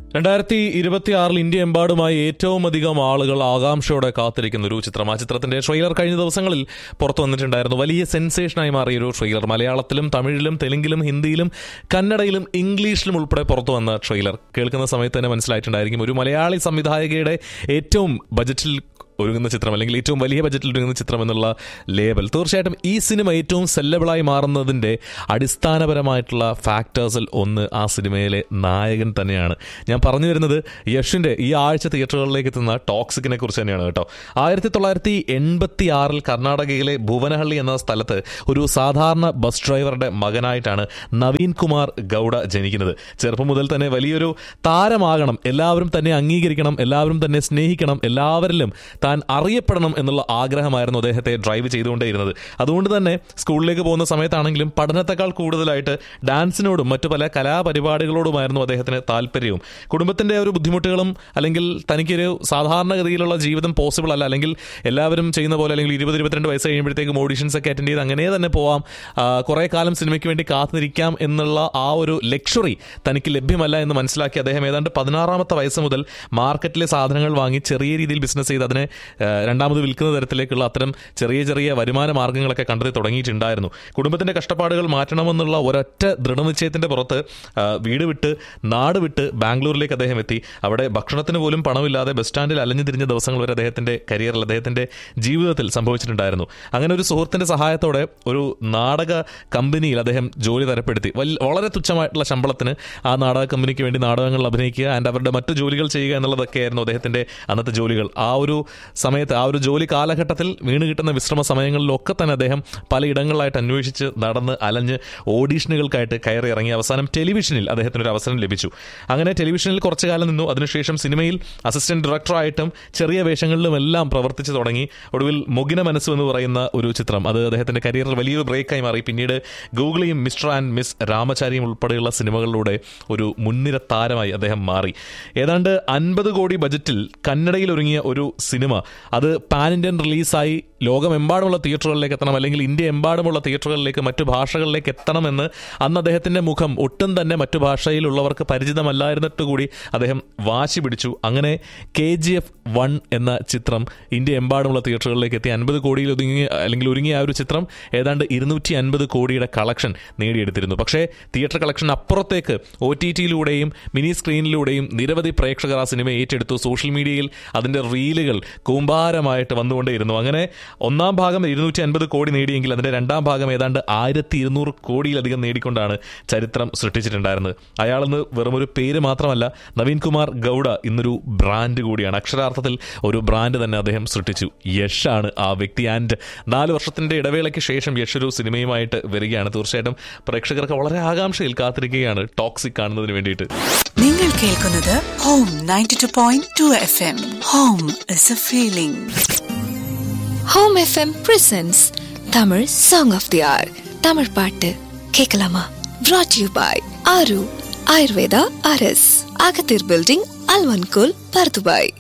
രണ്ടായിരത്തി ഇരുപത്തി ആറിൽ ഇന്ത്യ എമ്പാടുമായി ഏറ്റവും അധികം ആളുകൾ ആകാംക്ഷയോടെ കാത്തിരിക്കുന്ന ഒരു ചിത്രം ആ ചിത്രത്തിന്റെ ട്രെയിലർ കഴിഞ്ഞ ദിവസങ്ങളിൽ പുറത്തു വന്നിട്ടുണ്ടായിരുന്നു വലിയ സെൻസേഷനായി മാറിയ ഒരു ട്രെയിലർ മലയാളത്തിലും തമിഴിലും തെലുങ്കിലും ഹിന്ദിയിലും കന്നഡയിലും ഇംഗ്ലീഷിലും ഉൾപ്പെടെ പുറത്തു വന്ന ട്രെയിലർ കേൾക്കുന്ന സമയത്ത് തന്നെ മനസ്സിലായിട്ടുണ്ടായിരിക്കും ഒരു മലയാളി സംവിധായകയുടെ ഏറ്റവും ബജറ്റിൽ ഒരുങ്ങുന്ന ചിത്രം അല്ലെങ്കിൽ ഏറ്റവും വലിയ ബജറ്റിൽ ഒരുങ്ങുന്ന ചിത്രം എന്നുള്ള ലേബൽ തീർച്ചയായിട്ടും ഈ സിനിമ ഏറ്റവും സെല്ലബിളായി മാറുന്നതിൻ്റെ അടിസ്ഥാനപരമായിട്ടുള്ള ഫാക്ടേഴ്സിൽ ഒന്ന് ആ സിനിമയിലെ നായകൻ തന്നെയാണ് ഞാൻ പറഞ്ഞു വരുന്നത് യഷിൻ്റെ ഈ ആഴ്ച തിയേറ്ററുകളിലേക്ക് എത്തുന്ന ടോക്സിക്കിനെ കുറിച്ച് തന്നെയാണ് കേട്ടോ ആയിരത്തി തൊള്ളായിരത്തി എൺപത്തി ആറിൽ കർണാടകയിലെ ഭുവനഹള്ളി എന്ന സ്ഥലത്ത് ഒരു സാധാരണ ബസ് ഡ്രൈവറുടെ മകനായിട്ടാണ് നവീൻ കുമാർ ഗൗഡ ജനിക്കുന്നത് ചെറുപ്പം മുതൽ തന്നെ വലിയൊരു താരമാകണം എല്ലാവരും തന്നെ അംഗീകരിക്കണം എല്ലാവരും തന്നെ സ്നേഹിക്കണം എല്ലാവരിലും താൻ അറിയപ്പെടണം എന്നുള്ള ആഗ്രഹമായിരുന്നു അദ്ദേഹത്തെ ഡ്രൈവ് ചെയ്തുകൊണ്ടേയിരുന്നത് അതുകൊണ്ട് തന്നെ സ്കൂളിലേക്ക് പോകുന്ന സമയത്താണെങ്കിലും പഠനത്തെക്കാൾ കൂടുതലായിട്ട് ഡാൻസിനോടും മറ്റു പല കലാപരിപാടികളോടുമായിരുന്നു അദ്ദേഹത്തിന് താല്പര്യവും കുടുംബത്തിന്റെ ഒരു ബുദ്ധിമുട്ടുകളും അല്ലെങ്കിൽ തനിക്കൊരു സാധാരണഗതിയിലുള്ള ജീവിതം പോസിബിൾ അല്ല അല്ലെങ്കിൽ എല്ലാവരും ചെയ്യുന്ന പോലെ അല്ലെങ്കിൽ ഇരുപത് ഇരുപത്തിരണ്ട് വയസ്സ് കഴിയുമ്പോഴത്തേക്കും ഓഡീഷൻസ് ഒക്കെ അറ്റൻഡ് ചെയ്ത് അങ്ങനെ തന്നെ പോവാം ആ, കുറേ കാലം സിനിമയ്ക്ക് വേണ്ടി കാത്തിരിക്കാം എന്നുള്ള ആ ഒരു ലക്ഷറി തനിക്ക് ലഭ്യമല്ല എന്ന് മനസ്സിലാക്കി അദ്ദേഹം ഏതാണ്ട് പതിനാറാമത്തെ വയസ്സ് മുതൽ മാർക്കറ്റിലെ സാധനങ്ങൾ വാങ്ങി ചെറിയ രീതിയിൽ ബിസിനസ് ചെയ്ത് അതിനെ ആ, രണ്ടാമത് വിൽക്കുന്ന തരത്തിലേക്കുള്ള അത്തരം ചെറിയ ചെറിയ വരുമാന മാർഗ്ഗങ്ങളൊക്കെ കണ്ടെത്തി തുടങ്ങിയിട്ടുണ്ടായിരുന്നു കുടുംബത്തിന്റെ കഷ്ടപ്പാടുകൾ മാറ്റണമെന്നുള്ള ഒരൊറ്റ ദൃഢനിശ്ചയത്തിന്റെ പുറത്ത് ആ, വീട് വിട്ട് നാട് വിട്ട് ബാംഗ്ലൂരിലേക്ക് അദ്ദേഹം എത്തി അവിടെ ഭക്ഷണത്തിന് പോലും പണമില്ലാതെ ബസ് സ്റ്റാൻഡിൽ അലഞ്ഞു തിരിഞ്ഞ ദിവസങ്ങൾ വരെ അദ്ദേഹത്തിന്റെ കരിയറിൽ അദ്ദേഹത്തിന്റെ ജീവിതത്തിൽ സംഭവിച്ചിട്ടുണ്ടായിരുന്നു അങ്ങനെ ഒരു സുഹൃത്തിന്റെ സഹായത്തോടെ ഒരു നാടക കമ്പനിയിൽ അദ്ദേഹം ജോലി തരപ്പെടുത്തി വൽ- വളരെ തുച്ഛമായിട്ടുള്ള ശമ്പളത്തിന് ആ നാടക കമ്പനിക്ക് വേണ്ടി നാടകങ്ങളിൽ അഭിനയിക്കുക ആൻഡ് അവരുടെ മറ്റു ജോലികൾ ചെയ്യുക എന്നുള്ളതൊക്കെയായിരുന്നു അദ്ദേഹത്തിന്റെ അന്നത്തെ ജോലികൾ ആ ഒരു സമയത്ത് ആ ഒരു ജോലി കാലഘട്ടത്തിൽ വീണ് കിട്ടുന്ന വിശ്രമ സമയങ്ങളിലൊക്കെ തന്നെ അദ്ദേഹം പലയിടങ്ങളിലായിട്ട് അന്വേഷിച്ച് നടന്ന് അലഞ്ഞ് ഓഡീഷനുകൾക്കായിട്ട് കയറി ഇറങ്ങി അവസാനം ടെലിവിഷനിൽ അദ്ദേഹത്തിന് ഒരു അവസരം ലഭിച്ചു അങ്ങനെ ടെലിവിഷനിൽ കുറച്ചു കാലം നിന്നു അതിനുശേഷം സിനിമയിൽ അസിസ്റ്റന്റ് ഡയറക്ടറായിട്ടും ചെറിയ വേഷങ്ങളിലും എല്ലാം പ്രവർത്തിച്ചു തുടങ്ങി ഒടുവിൽ മുഗിന മനസ്സ് എന്ന് പറയുന്ന ഒരു ചിത്രം അത് അദ്ദേഹത്തിന്റെ കരിയറിൽ വലിയൊരു ബ്രേക്കായി മാറി പിന്നീട് ഗൂഗിളിയും മിസ്റ്റർ ആൻഡ് മിസ് രാമചാരിയും ഉൾപ്പെടെയുള്ള സിനിമകളിലൂടെ ഒരു മുൻനിര താരമായി അദ്ദേഹം മാറി ഏതാണ്ട് അൻപത് കോടി ബജറ്റിൽ കന്നഡയിൽ ഒരുങ്ങിയ ഒരു സിനിമ അത് പാൻ ഇന്ത്യൻ റിലീസായി ലോകമെമ്പാടുമുള്ള തിയേറ്ററുകളിലേക്ക് എത്തണം അല്ലെങ്കിൽ ഇന്ത്യ എമ്പാടുമുള്ള തിയേറ്ററുകളിലേക്ക് മറ്റു ഭാഷകളിലേക്ക് എത്തണമെന്ന് അന്ന് അദ്ദേഹത്തിന്റെ മുഖം ഒട്ടും തന്നെ മറ്റു ഭാഷയിലുള്ളവർക്ക് പരിചിതമല്ലായിരുന്നിട്ട് കൂടി അദ്ദേഹം വാശി പിടിച്ചു അങ്ങനെ കെ ജി എഫ് വൺ എന്ന ചിത്രം ഇന്ത്യ എമ്പാടുമുള്ള തിയേറ്ററുകളിലേക്ക് എത്തി അൻപത് കോടിയിൽ ഒതുങ്ങിയ അല്ലെങ്കിൽ ഒരുങ്ങിയ ആ ഒരു ചിത്രം ഏതാണ്ട് ഇരുന്നൂറ്റി അൻപത് കോടിയുടെ കളക്ഷൻ നേടിയെടുത്തിരുന്നു പക്ഷേ തിയേറ്റർ കളക്ഷൻ അപ്പുറത്തേക്ക് ഒ ടി ടിയിലൂടെയും മിനി സ്ക്രീനിലൂടെയും നിരവധി പ്രേക്ഷകർ ആ സിനിമ ഏറ്റെടുത്തു സോഷ്യൽ മീഡിയയിൽ അതിന്റെ റീലുകൾ കൂമ്പാരമായിട്ട് വന്നുകൊണ്ടേയിരുന്നു അങ്ങനെ ഒന്നാം ഭാഗം ഇരുന്നൂറ്റി അൻപത് കോടി നേടിയെങ്കിൽ അതിന്റെ രണ്ടാം ഭാഗം ഏതാണ്ട് ആയിരത്തി ഇരുന്നൂറ് കോടിയിലധികം നേടിക്കൊണ്ടാണ് ചരിത്രം സൃഷ്ടിച്ചിട്ടുണ്ടായിരുന്നത് അയാളെന്ന് വെറും ഒരു പേര് മാത്രമല്ല നവീൻ കുമാർ ഗൗഡ ഇന്നൊരു ബ്രാൻഡ് കൂടിയാണ് അക്ഷരാർത്ഥത്തിൽ ഒരു ബ്രാൻഡ് തന്നെ അദ്ദേഹം സൃഷ്ടിച്ചു യഷാണ് ആ വ്യക്തി ആൻഡ് നാല് വർഷത്തിന്റെ ഇടവേളയ്ക്ക് ശേഷം യഷ് ഒരു സിനിമയുമായിട്ട് വരികയാണ് തീർച്ചയായിട്ടും പ്രേക്ഷകർക്ക് വളരെ ആകാംക്ഷയിൽ കാത്തിരിക്കുകയാണ് ടോക്സിക് കാണുന്നതിന് വേണ്ടിയിട്ട് നിങ്ങൾ കേൾക്കുന്നത് home ninety two point two F M home is a feeling home F M presents Tamil song of the hour Tamil பாட்டு கேட்கலாமா brought யூ பாய் ஆரு ஆயுர்வேதா அரஸ் அகத்தீர் பில்டிங் அல்வன்கோல் பர்துபாய்